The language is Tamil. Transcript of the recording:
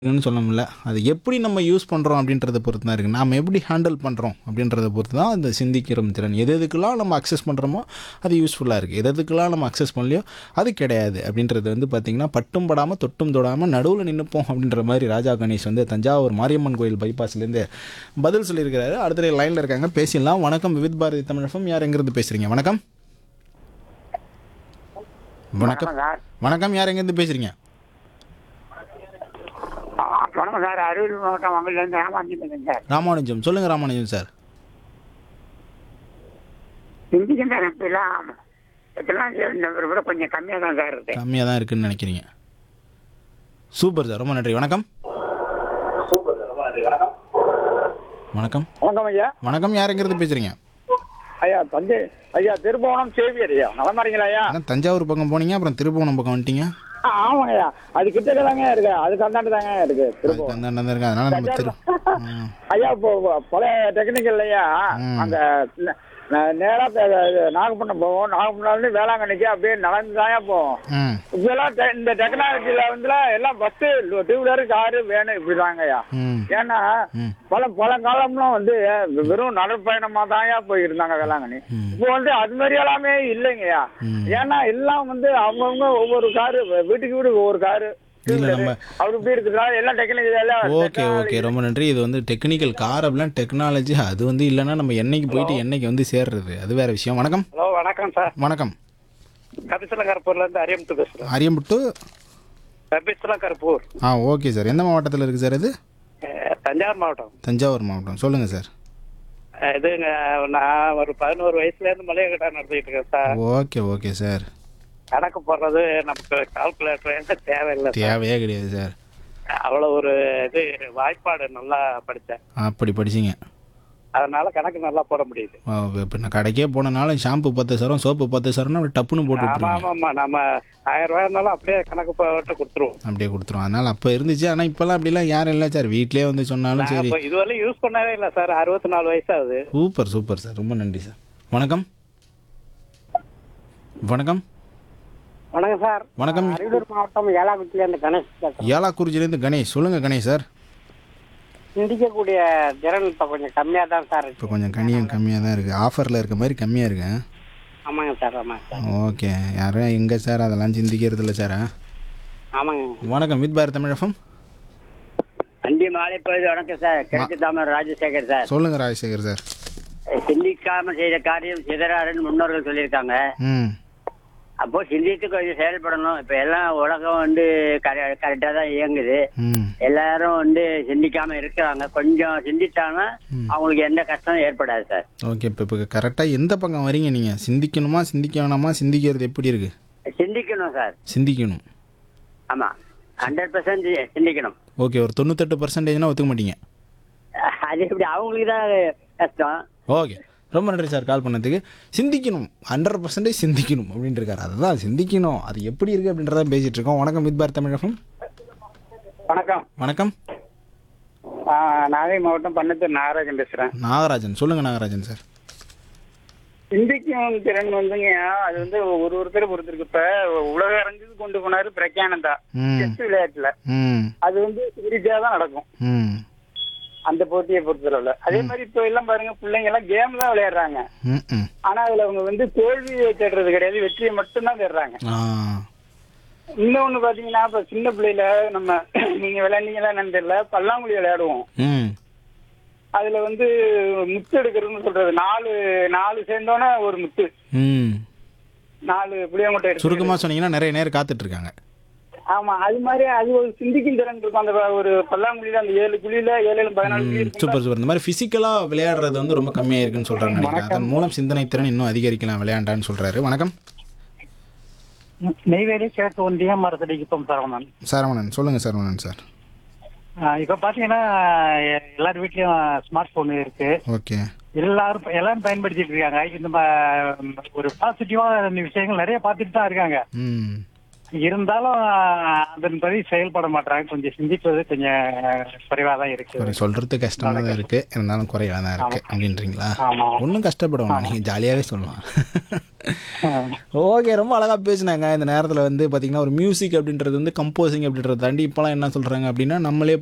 இருக்குன்னு சொல்ல முடியல அது எப்படி நம்ம யூஸ் பண்ணுறோம் அப்படின்றத பொறுத்து தான் இருக்குது நாம் எப்படி ஹேண்டில் பண்ணுறோம் அப்படின்றத பொறுத்து தான் இந்த சிந்திக்கிற திறன் எது எதுக்கெல்லாம் நம்ம அக்சஸ் பண்ணுறோமோ அது யூஸ்ஃபுல்லாக இருக்குது எது எதுக்கெல்லாம் நம்ம அக்சஸ் பண்ணலையோ அது கிடையாது அப்படின்றது வந்து பார்த்திங்கன்னா பட்டும் படாமல் தொட்டும் தொடாமல் நடுவில் நின்றுப்போம் அப்படின்ற மாதிரி ராஜா கணேஷ் வந்து தஞ்சாவூர் மாரியம்மன் கோயில் பைபாஸ்லேருந்து பதில் சொல்லியிருக்கிறாரு அடுத்த லைனில் இருக்காங்க பேசிடலாம் வணக்கம் விவித் பாரதி தமிழகம் யார் எங்கேருந்து பேசுகிறீங்க வணக்கம் வணக்கம் சார் வணக்கம் யார் எங்கேருந்து பேசுகிறீங்க ஆ, வணக்கம் சார் அரியலூர் மாவட்டம் மங்கலேருந்து ராமாஜி பேசுறேன் சார் ராமானுஜம் சொல்லுங்கள் ராமானுஜம் சார் சிந்திக்கும் சார் இப்பெல்லாம் இதெல்லாம் இந்த விட கொஞ்சம் கம்மியாக தான் சார் இருக்கு கம்மியாக தான் இருக்குன்னு நினைக்கிறீங்க சூப்பர் சார் ரொம்ப நன்றி வணக்கம் வணக்கம் வணக்கம் ஐயா வணக்கம் யாருங்கிறது பேசுகிறீங்க ஐயா தஞ்சை ஐயா திருபுவனம் சேவியர் ஐயா நல்லா இருக்கீங்களா ஐயா ஆனால் தஞ்சாவூர் பக்கம் போனீங்க அப்புறம் திருப்புவனம் பக்கம் வந்துட்டீங்க ஆ, ஆமாங்க ஐயா அது கிட்ட தாங்க இருக்கு அதுக்கு அந்தாண்டு தாங்க இருக்கு திருபுவனம் அதுக்கு அந்த இருக்கு அதனால நம்ம திரு ம், ஐயா இப்போ பழைய டெக்னிக்கல் ஐயா ம். அந்த ந- ந- நேரா பே- இது நாகப்பட்டினம் போவோம் நாகப்பட்டினம் வேளாங்கண்ணிக்கு அப்படியே நடந்து தாயா போவோம் ம் இப்பெல்லாம் டெ- இந்த டெக்னாலஜில வந்து எல்லாம் பஸ் டூ வீலர் காரு வேணும் இப்படிதாங்க ஐயா ம் ஏன்னா ம். பல பல காலம்லாம் வந்து வெறும் நடைப்பயணமா தான்யா போயிருந்தாங்க வேளாங்கண்ணி ம். இப்போ வந்து அது மாதிரி எல்லாமே இல்லைங்கய்யா ம். ஏன்னா எல்லாம் வந்து அவங்கவுங்க ஒவ்வொரு காரு வீட்டுக்கு வீடு ஒவ்வொரு காரு இல்ல, நம்ம- அப்படி இப்படி இருக்கிறதுனால எல்லாம் டெக்னாலஜி எல்லாம் ஓகே ஓகே ரொம்ப நன்றி இது வந்து டெக்னிக்கல் கார் அப்படிலாம் டெக்னாலஜி அது வந்து இல்லைன்னா நம்ம என்னைக்கு போயிட்டு என்னைக்கு வந்து சேர்றது அது வேற விஷயம் வணக்கம் ஹலோ வணக்கம் சார் வணக்கம் கபிசல கருப்பூர்ல இருந்து அரியமுத்து பேசுறேன் அரியம்பட்டு கபிசல கருப்பூர் ஆ ஓகே சார் எந்த மாவட்டத்தில் இருக்குது சார் இது தஞ்சாவூர் மாவட்டம் தஞ்சாவூர் மாவட்டம் சொல்லுங்கள் சார் இதுங்க நான் ஒரு பதினோரு வயசுல இருந்து மளிகை கடை நடத்திட்டு இருக்கேன் சார் ஓகே ஓகே சார் கணக்கு போடுறது நமக்கு கால்குலேட்டர் தேவையில்லை தேவையே கிடையாது சார் அவ்வளவு ஒரு இது வாய்ப்பாடு நல்லா படிச்சேன் அப்படி படிச்சிங்க அதனால கணக்கு நல்லா போட முடியுது இப்போ நான் கடைக்கே போனனாலும் ஷாம்பு பத்து சரம் சோப்பு பத்து சரம்னா அப்படி டப்புன்னு போட்டு ஆமா விட்ருவாங்க ஆமா ஆமா நம்ம ஆயிரம் ரூபாய் இருந்தாலும் அப்படியே கணக்கு போட்டு கொடுத்துருவோம் அப்படியே கொடுத்துரும் அதனால் அப்போ இருந்துச்சு ஆனால் இப்போல்லாம் அப்படிலாம் யாரும் இல்லை சார் வீட்டிலே வந்து சொன்னாலும் நான் சரி அப்ப இதுவரை யூஸ் பண்ணவே இல்லை சார் அறுபத்தி நாலு வயசு ஆகுது சூப்பர் சூப்பர் சார் ரொம்ப நன்றி சார் வணக்கம் வணக்கம் வணக்கம் சார் வணக்கம் அரியலூர் மாவட்டம் ஏலாக்குச்சிலேருந்து கணேஷ் பேசுறேன் ஏலாக்குறிச்சிலேருந்து கணேஷ் சொல்லுங்கள் கணேஷ் சார் சிந்திக்கக்கூடிய திறன் இப்போ கொஞ்சம் கம்மியாக தான் சார் இப்போ இருக்கு கொஞ்சம் கனியும் கம்மியாக தான் இருக்குது ஆஃபரில் இருக்க மாதிரி கம்மியாக இருக்கு ஆமாங்க சார் ஆமாங்க சார் ஓகே யாரும் எங்கே சார் அதெல்லாம் சிந்திக்கிறது இல்லை சார் ஆமாங்க வணக்கம் வித் பாரத் தமிழகம் அண்டி மாலை பொழுது வணக்கம் சார் கிழக்கு தாமர் ராஜசேகர் சார் சொல்லுங்கள் ராஜசேகர் சார் சிந்திக்காம செய்த காரியம் சிதறாருன்னு முன்னோர்கள் சொல்லியிருக்காங்க ம் அப்போ சிந்தித்து கொஞ்சம் செயல்படணும் இப்போ எல்லாம் உலகம் வந்து கரெக்டாக தான் இயங்குது ம் எல்லாரும் வந்து சிந்திக்காம இருக்கிறாங்க கொஞ்சம் சிந்திச்சாங்கன்னா ம். அவங்களுக்கு எந்த கஷ்டமும் ஏற்படாது சார் ஓகே இப்போ இப்போ கரெக்டாக எந்த பக்கம் வரீங்க நீங்கள் சிந்திக்கணுமா சிந்திக்க வேணாமா சிந்திக்கிறது எப்படி இருக்குது சிந்திக்கணும் சார் சிந்திக்கணும் ஆமா ஹண்ட்ரட் பர்சன்ட் சிந்திக்கணும் ஓகே ஒரு தொண்ணூத்தெட்டு பர்சன்டேஜ்னா ஒத்துக்க மாட்டீங்க அது எப்படி அவங்களுக்கு தான் கஷ்டம் ஓகே ரொம்ப நன்றி சார் கால் பண்ணதுக்கு சிந்திக்கணும் ஹண்ட்ரட் பர்சன்டேஜ் சிந்திக்கணும் அப்படின்ட்டு இருக்காரு அதுதான் சிந்திக்கணும் அது எப்படி இருக்குது அப்படின்றத பேசிகிட்டு இருக்கோம் வணக்கம் வித் பாரத் தமிழகம் வணக்கம் வணக்கம் நாகை மாவட்டம் பன்னத்தூர் நாகராஜன் பேசுறேன் நாகராஜன் சொல்லுங்கள் நாகராஜன் சார் சிந்திக்கும் திறன் வந்துங்க அது வந்து ஒரு ஒருத்தர் பொறுத்திருக்கு இப்ப உலக அரங்குக்கு கொண்டு போனாரு பிரக்யானந்தா ம் செஸ் விளையாட்டுல ம் அது வந்து சீரியஸா தான் நடக்கும் ம் அந்த போட்டியை பொறுத்தளவுல அதே மாதிரி இப்ப எல்லாம் பாருங்க பிள்ளைங்க எல்லாம் கேம் தான் விளையாடுறாங்க ம் ம் ஆனா அதுல அவங்க வந்து தோல்வியை தேடுறது கிடையாது வெற்றியை மட்டும்தான் தேடுறாங்க ஆ இன்னொன்னு பாத்தீங்கன்னா இப்ப சின்ன பிள்ளையில நம்ம நீங்க விளையாண்டீங்களா என்னன்னு தெரியல பல்லாங்குழி விளையாடுவோம் ம் அதுல வந்து முத்து எடுக்கிறதுன்னு சொல்றது நாலு நாலு சேர்ந்தோன்னே ஒரு முத்து ம் நாலு புளியங்கொட்டை எடுத்து சுருக்கமாக சொன்னீங்கன்னா நிறைய நேரம் காத்துட்டு இருக்காங்க ஆமா அது மாதிரி அது ஒரு சிந்திக்கும் திறன் இருக்கும் அந்த ஒரு பல்லாங்குழியில அந்த ஏழு குழியில ஏழு ஏழு பதினாலு குழி இருக்கும் சூப்பர் சூப்பர் இந்த மாதிரி ஃபிசிக்கலாக விளையாடுறது வந்து ரொம்ப கம்மியாக இருக்குன்னு சொல்கிறாங்க நினைக்கிறேன் அதன் மூலம் சிந்தனை திறன் இன்னும் அதிகரிக்கலாம் விளையாண்டான்னு சொல்கிறாரு வணக்கம் நெய்வேலி கிழக்கு ஒன்றியம் மரத்தடிக்குப்பம் சரவணன் சரவணன் சொல்லுங்கள் சரவணன் சார் ஆஹ் இப்ப பாத்தீங்கன்னா எ- எல்லார் வீட்லயும் ஸ்மார்ட் போன் இருக்கு ஓகே எல்லாரும் எல்லாரும் பயன்படுத்திட்டு இருக்காங்க இந்த ம- ஒரு பாசிட்டிவா விஷயங்கள் நிறைய பார்த்துட்டு தான் இருக்காங்க ம் இருந்தாலும் அதன்படி செயல்பட மாட்டாங்க கொஞ்சம் சிந்திப்பது கொஞ்சம் குறைவா தான் இருக்கு ஒரு சொல்கிறது கஷ்டமாக தான் இருக்குது இருந்தாலும் குறைவாக தான் இருக்குது அப்படின்றீங்களா ஆமா ஒன்றும் கஷ்டப்பட வேணாம் நீங்கள் ஜாலியாகவே சொல்லலாம் ஓகே ரொம்ப அழகாக பேசினாங்க இந்த நேரத்தில் வந்து பார்த்திங்கன்னா ஒரு மியூசிக் அப்படின்றது வந்து கம்போசிங் அப்படின்றத தாண்டி இப்போலாம் என்ன சொல்கிறாங்க அப்படின்னா நம்மளே